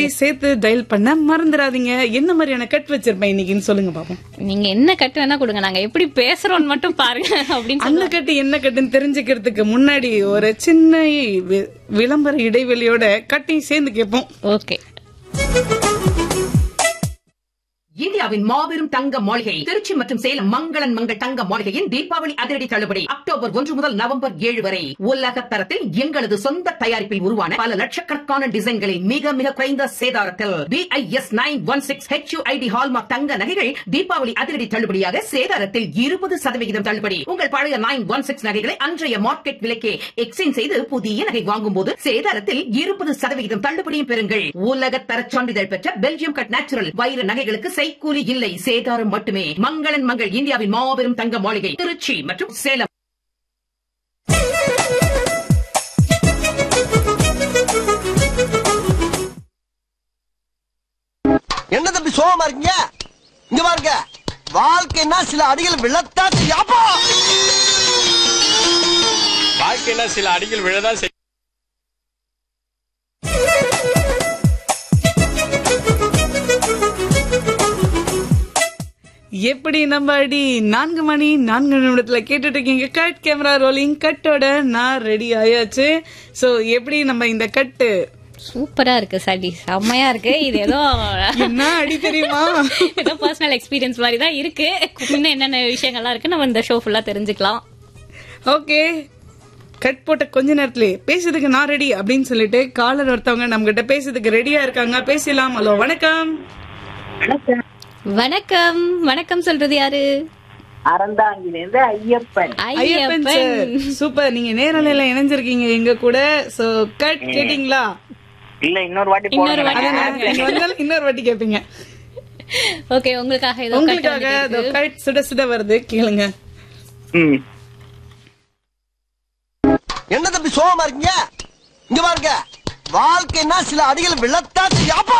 சேர்த்து டயல் பண்ண மறந்துடாதீங்க என்ன மாதிரியான கட் வச்சிருப்பேன் இன்னைக்குன்னு சொல்லுங்க பாப்போம் நீங்க என்ன கட்டு வேணா கொடுங்க நாங்க எப்படி பேசுறோம்னு மட்டும் பாருங்க அப்படின்னு அந்த கட்டு என்ன கட்டுன்னு தெரிஞ்சுக்கிறதுக்கு முன்னாடி ஒரு சின்ன வி- விளம்பர இடைவெளியோட கட்டையும் சேர்ந்து கேட்போம் ஓகே இந்தியாவின் மாபெரும் தங்க மாளிகை திருச்சி மற்றும் சேலம் மங்களன் மங்கள் தங்க மாளிகையின் தீபாவளி அதிரடி தள்ளுபடி அக்டோபர் ஒன்று முதல் நவம்பர் ஏழு வரை உலக தரத்தில் எங்களது சொந்த தயாரிப்பில் உருவான பல லட்சக்கணக்கான டிசைன்களை மிக மிக குறைந்த சேதாரத்தில் BIS nine one six HUID hallmark தங்க நகைகள் தீபாவளி அதிரடி தள்ளுபடியாக சேதாரத்தில் இருபது சதவிகிதம் தள்ளுபடி உங்கள் பழைய நைன் ஒன் சிக்ஸ் நகைகளை அன்றைய மார்க்கெட் விலைக்கே எக்ஸ்சேஞ்ச் செய்து புதிய நகை வாங்கும் போது சேதாரத்தில் இருபது சதவிகிதம் தள்ளுபடியும் பெறுங்கள் உலக தரச் சான்றிதழ் பெற்ற பெல்ஜியம் கட் நேச்சுரல் வைர நகைகளுக்கு செய்கூலி இல்லை சேதாரம் மட்டுமே மங்களன் மங்கள் இந்தியாவின் மாபெரும் தங்க மாளிகை திருச்சி மற்றும் சேலம் என்ன தம்பி சோகமா இருக்கீங்க இங்க பாருங்க வாழ்க்கைன்னா சில அடிகள் விழத்தான் செய்யும். அப்பா வாழ்க்கைனா சில அடிகள் விழதான் செய்யும் எப்படி நம்ம அடி நான்கு மணி நான்கு நிமிடத்துல கேட்டுட்டு இருக்கீங்க கட் கேமரா ரோலிங் கட்டோட நான் ரெடி ஆயாச்சு சோ எப்படி நம்ம இந்த கட்டு சூப்பரா இருக்கு சடி செம்மையா இருக்கு இது ஏதோ என்ன அடி தெரியுமா ஏதோ பர்சனல் எக்ஸ்பீரியன்ஸ் மாதிரி தான் இருக்கு இன்னும் என்னென்ன விஷயங்கள்லாம் இருக்கு நம்ம இந்த ஷோ ஃபுல்லா தெரிஞ்சுக்கலாம் ஓகே கட் போட்ட கொஞ்ச நேரத்திலே பேசுறதுக்கு நான் ரெடி அப்படின்னு சொல்லிட்டு காலர் ஒருத்தவங்க நம்ம கிட்ட பேசுறதுக்கு ரெடியா இருக்காங்க பேசலாம் ஹலோ வணக்கம் வணக்கம் வணக்கம் சொல்றது யாரு அறந்தாங்கிலிருந்து ஐயப்பன் ஐயப்பன் சார் ஐயப்பன் சூப்பர் நீங்க நேரலையில இணைஞ்சிருக்கீங்க எங்க கூட சோ கட் கேட்டீங்களா இல்ல இன்னொரு வாட்டி இன்னொரு போடுங்க. வாட்டி அதான் நீங்க வந்தாலும் இன்னொரு வாட்டி கேப்பீங்க ஓகே உங்களுக்காக ஏதோ உங்களுக்காக கட்டு இதோ கட் சுட சுட வருது கேளுங்க ம். என்ன தம்பி சோகமா இருக்கீங்க இங்க பாருங்க வாழ்க்கைன்னா சில அடிகள் விழத்தான் செய்யும். அப்பா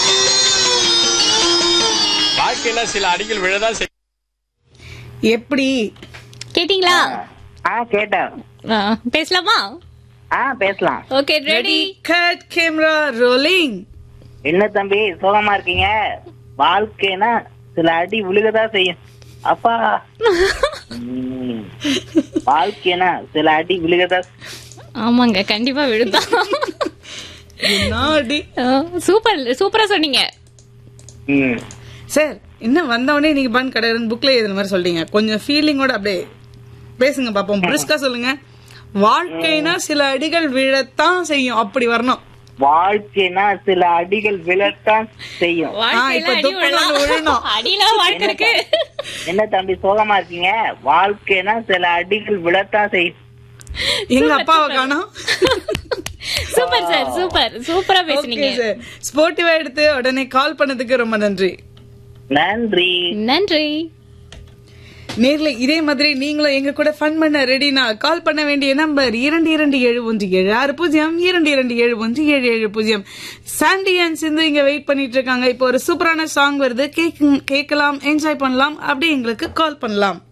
வாழ்க்கைனா சில அடிகள் விழதான் செய்யும் எப்படி கேட்டீங்களா ஆ கேட்டேன் ஆ, பேசலாமா ஆ பேசலாம் okay ready ready cut camera rolling என்ன தம்பி சோகமா இருக்கீங்க வாழ்க்கைனா சில அடி விழுகதான் செய்யும் அப்பா ம். வாழ்க்கைனா சில அடி விழுகதா ஆமாங்க கண்டிப்பா விழுந்தான் என்ன அடி சூப்பர் சூப்பரா சொன்னீங்க ம். சார் என்ன வந்தவொடனே நீங்க பான் கடையரன் புக்ல எழுதுன மாதிரி சொல்றீங்க கொஞ்சம் ஃபீலிங்கோட அப்படியே பேசுங்க பாப்போம் பிரிஸ்கா சொல்லுங்க வாழ்க்கைனா சில அடிகள் விழத்தான் செய்யும் அப்படி வரணும் வாழ்க்கைனா சில அடிகள் விழத்தான் செய்யும் வாழ்க்கையில இப்ப அடி துப்புல ஒண்ணு விழணும். விழலாம் அடியில வாழ்க்கை இருக்கு என்ன தம்பி சோகமா இருக்கீங்க வாழ்க்கைனா சில அடிகள் விழத்தான் செய்யும் எங்க அப்பாவை காணோம் சூப்பர் சார் சூப்பர் சூப்பரா பேசுனீங்க ஓகே சார் ஸ்போர்ட்டிவா எடுத்து உடனே கால் பண்ணதுக்கு ரொம்ப நன்றி நன்றி நன்றி நேர்ல இதே மாதிரி நீங்களும் எங்க கூட ஃபன் பண்ண ரெடினா கால் பண்ண வேண்டிய நம்பர் இரண்டு இரண்டு ஏழு ஒன்று ஏழு ஆறு பூஜ்ஜியம் இரண்டு இரண்டு ஏழு ஒன்று ஏழு ஏழு பூஜ்ஜியம் சாண்டி அண்ட் சிந்து இங்க வெயிட் பண்ணிட்டு இருக்காங்க இப்போ ஒரு சூப்பரான சாங் வருது கேக் கேட்கலாம் என்ஜாய் பண்ணலாம் அப்படி எங்களுக்கு கால் பண்ணலாம்